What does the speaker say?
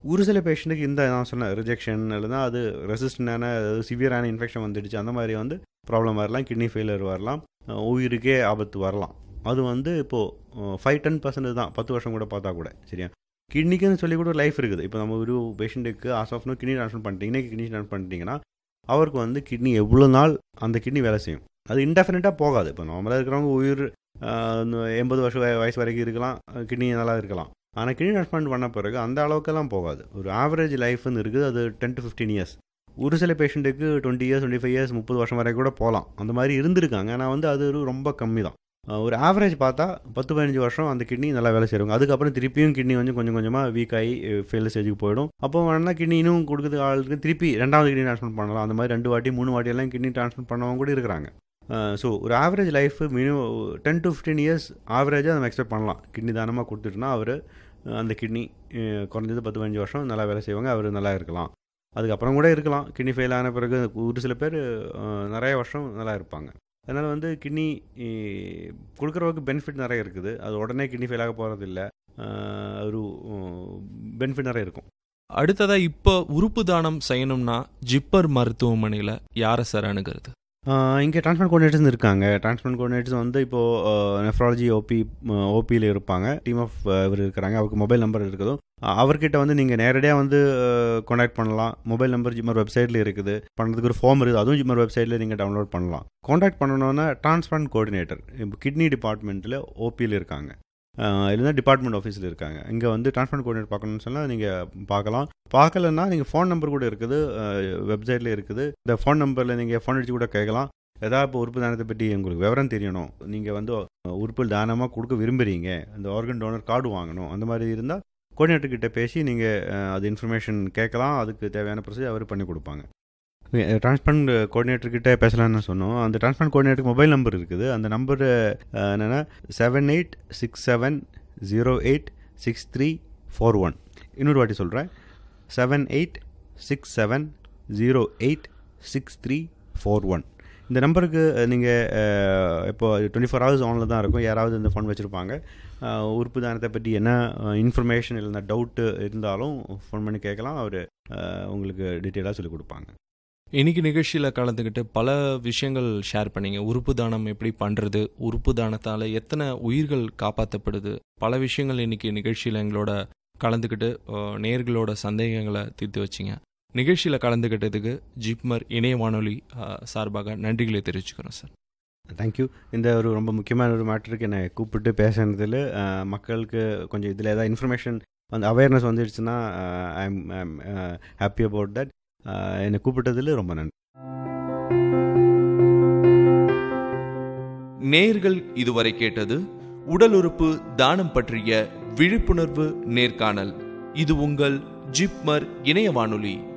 ஒரு சில பேஷண்ட்டுக்கு இந்த நான் சொன்ன ரிஜெக்ஷன் இல்லைனா அது ரெசிஸ்டண்டான சிவியரான இன்ஃபெக்ஷன் வந்துடுச்சு அந்த மாதிரி வந்து ப்ராப்ளம் வரலாம் கிட்னி ஃபெயிலியர் வரலாம் அஹ் உயிருக்கே ஆபத்து வரலாம் அது வந்து இப்போது ஃபைவ் டென் பர்சன்ட் தான் பத்து வருஷம் கூட பார்த்தா கூட சரியா கிட்னிக்குன்னு சொல்லி கூட லைஃப் இருக்குது இப்போ நம்ம ஒரு பேஷண்ட்டுக்கு as of now kidney transfer பண்ணிட்டீங்க இன்னைக்கு கிட்னி ட்ரான்ஸ்ஃபர் பண்ணிட்டீங்கன்னா அவருக்கு வந்து கிட்னி எவ்வளோ நாள் அந்த கிட்னி வேலை செய்யும் அது இன்டெஃபினட்டாக போகாது இப்போ நார்மலாக இருக்கிறவங்க உயிர் ஆஹ், எண்பது வருஷம் வய- வயசு வரைக்கும் இருக்கலாம் கிட்னி நல்லா இருக்கலாம் ஆனால் கிட்னி ட்ரான்ஸ்பிளான்ட் பண்ண பிறகு அந்த அளவுக்கெல்லாம் போகாது ஒரு ஆவரேஜ் லைஃப்னு இருக்குது அது டென் டு ஃபிஃப்டீன் இயர்ஸ் ஒரு சில பேஷண்ட்டுக்கு twenty years twenty five years முப்பது வருஷம் வரைக்கும் கூட போகலாம் அந்த மாதிரி இருந்திருக்காங்க ஆனால் வந்து அது ஒரு ரொம்ப கம்மி தான் ஆஹ், ஒரு ஆவரேஜ் பார்த்தா பத்து பதினஞ்சு வருஷம் அந்த கிட்னி நல்லா வேலை செய்வாங்க அதுக்கப்புறம் திருப்பியும் கிட்னி வந்து கொஞ்சம் கொஞ்சமாக வீக் ஆகி ஃபெயில் ஸ்டேஜுக்கு போயிடும் அப்போ வேணா கிட்னி இன்னும் கொடுக்குறது ஆளுக்கு திருப்பி ரெண்டாவது கிட்னி ட்ரான்ஸ்ஃபர் பண்ணலாம் அந்த மாதிரி ரெண்டு வாட்டி மூணு வாட்டி எல்லாம் கிட்னி ட்ரான்ஸ்ஃபர் பண்ணவங்க கூட இருக்கிறாங்க ஸோ ஒரு average life minimum ten to fifteen years ஆவரேஜாக நம்ம எக்ஸ்பெக்ட் பண்ணலாம் கிட்னி தானமாக கொடுத்துட்டுனா அவர் அந்த கிட்னி குறைஞ்சது பத்து பதினஞ்சு வருஷம் நல்லா வேலை செய்வாங்க அவர் நல்லா இருக்கலாம் அதுக்கப்புறம் கூட இருக்கலாம் கிட்னி ஃபெயில் ஆன பிறகு ஒரு சில பேர் அஹ், நிறைய வருஷம் நல்லா இருப்பாங்க அதனால் வந்து கிட்னி கொடுக்குறவருக்கு பெனிஃபிட் நிறைய இருக்குது அது உடனே கிட்னி ஃபெயில் ஆக போகிறது இல்லை ஒரு பெனிஃபிட் நிறைய இருக்கும் அடுத்ததா இப்போ உறுப்பு தானம் செய்யணும்னா ஜிப்பர் மருத்துவமனையில் யாரை சார் அணுகிறது இங்கே டிரான்ஸ்பிளான்ட் கோஆர்டினேட்டர்ஸ் இருக்காங்க டிரான்ஸ்பிளான்ட் கோஆர்டினேட்டர்ஸ் வந்து இப்போது நெஃப்ராலஜி ஓபி ஓபியில் இருப்பாங்க டீம் ஆஃப் இவர் இருக்கிறாங்க அவருக்கு மொபைல் நம்பர் இருக்குதோ அஹ், அவர்கிட்ட வந்து நீங்கள் நேரடியாக வந்து காண்டாக்ட் பண்ணலாம் மொபைல் நம்பர் ஜிம்மர் வெப்சைட்டில் இருக்குது பண்ணுறதுக்கு ஒரு ஃபார்ம் இருக்குது அதுவும் ஜிம்மர் வெப்சைட்டில் நீங்கள் டவுன்லோட் பண்ணலாம் காண்டாக்ட் பண்ணணுன்னா டிரான்ஸ்பிளான்ட் கோஆர்டினேட்டர் இப்போ கிட்னி டிபார்ட்மெண்ட்டில் ஓபியில் இருக்காங்க அஹ், இல்லைன்னா டிபார்ட்மெண்ட் ஆஃபீஸில் இருக்காங்க இங்கே வந்து டிரான்ஸ்பிளான்ட் கோஆர்டினேட்டர் பார்க்கணும்னு சொன்னால் நீங்கள் பார்க்கலாம் பார்க்கலன்னா நீங்கள் ஃபோன் நம்பர் கூட இருக்குது வெப்சைட்டில் இருக்குது இந்த ஃபோன் நம்பரில் நீங்கள் ஃபோன் அடித்து கூட கேட்கலாம் ஏதாவது இப்போ உறுப்பு தானத்தை பற்றி உங்களுக்கு விவரம் தெரியணும் நீங்கள் வந்து அஹ், உறுப்பு தானமாக கொடுக்க விரும்புகிறீங்க அந்த ஆர்கன் டோனர் கார்டு வாங்கணும் அந்த மாதிரி இருந்தால் கோஆர்டினேட்டர் கிட்ட பேசி நீங்கள் அது இன்ஃபர்மேஷன் கேட்கலாம் அதுக்கு தேவையான ப்ரொசீஜர் அவர் பண்ணி கொடுப்பாங்க டிரான்ஸ்பிளான்ட் கோஆர்டினேட்டர் கிட்ட பேசலாம்னு சொன்னோம் அந்த டிரான்ஸ்பிளான்ட் கோஆர்டினேட்டருக்கு மொபைல் நம்பர் இருக்குது அந்த நம்பர் என்னென்னா seven eight six seven zero eight six three four one இன்னொரு வாட்டி சொல்கிறேன் seven eight six seven zero eight six three four one இந்த நம்பருக்கு நீங்கள் இப்போ டுவெண்ட்டி ஃபோர் ஹவர்ஸ் ஆனில் தான் இருக்கும் யாராவது இந்த ஃபோன் வச்சுருப்பாங்க உறுப்பு தானத்தை பற்றி என்ன இன்ஃபர்மேஷன் இல்லைன்னா டவுட்டு இருந்தாலும் ஃபோன் பண்ணி கேட்கலாம் அவர் உங்களுக்கு டீட்டெயிலாக சொல்லிக் கொடுப்பாங்க இன்னைக்கு நிகழ்ச்சியில் கலந்துக்கிட்டு பல விஷயங்கள் ஷேர் பண்ணீங்க உறுப்பு தானம் எப்படி பண்ணுறது உறுப்பு தானத்தால் எத்தனை உயிர்கள் காப்பாற்றப்படுது பல விஷயங்கள் இன்னைக்கு நிகழ்ச்சியில் எங்களோட கலந்துக்கிட்டு அஹ், நேயர்களோட சந்தேகங்களை தீர்த்து வச்சிங்க நிகழ்ச்சியில் கலந்துக்கிட்டதுக்கு ஜிப்மர் இணைய வானொலி அஹ், சார்பாக நன்றிகளை தெரிவிச்சுக்கிறோம் சார் தேங்க்யூ இந்த ஒரு ரொம்ப முக்கியமான ஒரு மேட்டருக்கு என்னை கூப்பிட்டு பேசுனதில் மக்களுக்கு கொஞ்சம் இதில் ஏதாவது இன்ஃபர்மேஷன் வந்து அவேர்னஸ் வந்துடுச்சுன்னா I am happy about that என்னை கூப்பிட்டதில் ரொம்ப நன்றி நேர்கள் இதுவரை கேட்டது உடல் உறுப்பு தானம் பற்றிய விழிப்புணர்வு நேர்காணல் இது உங்கள் ஜிப்மர் இணைய வானொலி